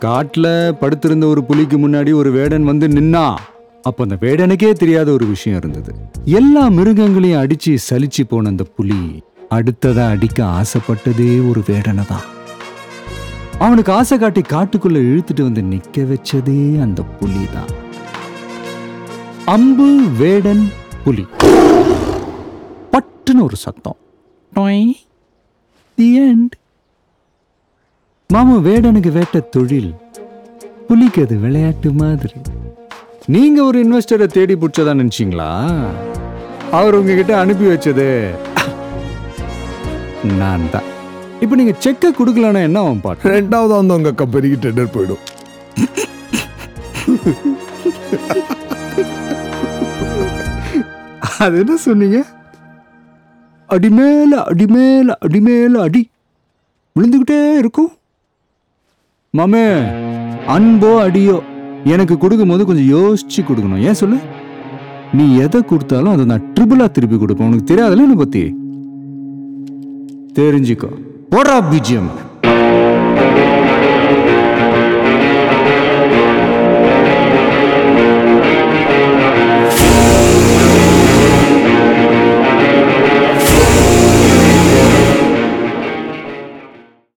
காட்டுல படுத்திருந்த ஒரு புலிக்கு முன்னாடி ஒரு வேடன் வந்து நின்னா அப்ப அந்த வேடனுக்கே தெரியாத ஒரு விஷயம் இருந்தது எல்லா மிருகங்களையும் அடிச்சு சலிச்சு போன அந்த புலி அடுத்ததா அடிக்க ஆசைப்பட்டதே ஒரு வேடனை தான் அவனுக்கு ஆசை காட்டி காட்டுக்குள்ள இழுத்துட்டு வந்து நிக்க வச்சதே அந்த புலி தான் அம்பு வேடன் புலி பட்டுன்னு ஒரு சத்தம் டொய். The end. மாமா வேடனுக்கு வேட்ட தொழில் புலிக்கு அது விளையாட்டு மாதிரி நீங்க ஒரு இன்வெஸ்டரை தேடி பிடிச்சதா நினைச்சீங்களா அவர் உங்ககிட்ட அனுப்பி வச்சது நான் தான் இப்போ நீங்க செக்கை கொடுக்கலன்னா என்ன அவன் பாட்டு ரெண்டாவது வந்து உங்க கம்பெனிக்கு டெண்டர் போயிடும் அது என்ன சொன்னீங்க அடிமேல அடிமேல அடிமேல அடி விழுந்துக்கிட்டே இருக்கும் மாமே அன்போ அடியோ எனக்கு கொடுக்கும்போது கொஞ்சம் யோசிச்சு கொடுக்கணும் ஏன் சொல்லு நீ எதை கொடுத்தாலும் அதை நான் ட்ரிபிளா திருப்பி கொடுப்பேன் உனக்கு தெரியாதுல்ல என்னை பத்தி தெரிஞ்சுக்கோ போடா பிஜிஎம்